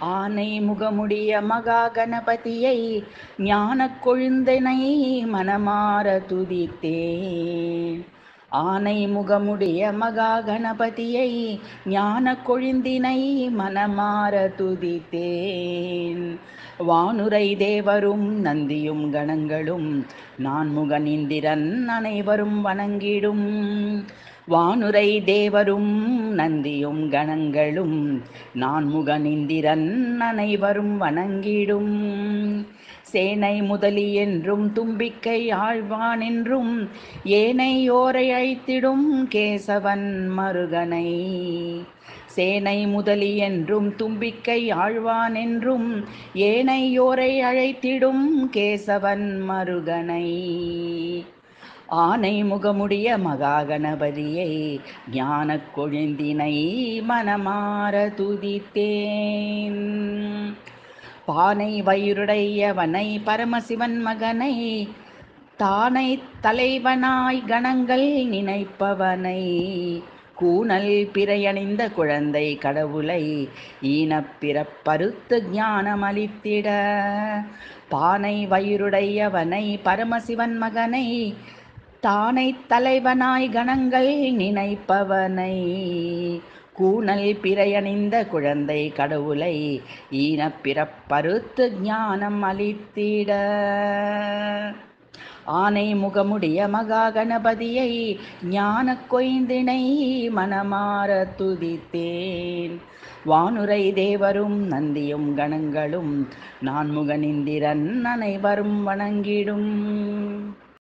ஆனை முகமுடிய மகா கணபதியை ஞானக் கொழுந்தனை மனமார துதித்தேன் ஆனை முகமுடைய மகா கணபதியை ஞானக் கொழுந்தினை மனமார துதித்தேன் வானுரை தேவரும் நந்தியும் கணங்களும் நான்முகன் இந்திரன் அனைவரும் வணங்கிடும் வானுரை தேவரும் நந்தியும் கணங்களும் நான்முகன் இந்திரன் அனைவரும் வணங்கிடும் சேனை முதலி என்றும் தும்பிக்கை ஆழ்வான் என்றும் ஏனையோரை அழைத்திடும் கேசவன் மருகனை சேனை முதலி என்றும் தும்பிக்கை ஆழ்வான் என்றும் ஏனையோரை அழைத்திடும் கேசவன் மருகனை ஆனை முகமுடைய மகா கணபதியை ஞானக் கொழுந்தினை மனமார துதித்தேன் பானை வயிறுடையவனை பரமசிவன் மகனை தானை தலைவனாய் கணங்கள் நினைப்பவனை கூணல் பிறையணிந்த குழந்தை கடவுளை ஈனப்பிறப்பறுத்து ஞானமளித்திட பானை வயிறுடையவனை பரமசிவன் மகனை தானை தலைவனாய் கணங்கள் நினைப்பவனை கூணல் பிறையணிந்த குழந்தை கடவுளை ஈனப்பிறப்பறுத்து ஞானம் அளித்திட ஆனை முகமுடைய மகா கணபதியை ஞானக் கொய்ந்தினை மனமார துதித்தேன் வானுரை தேவரும் நந்தியும் கணங்களும் நான்முகனிந்திரன் அனைவரும் வணங்கிடும்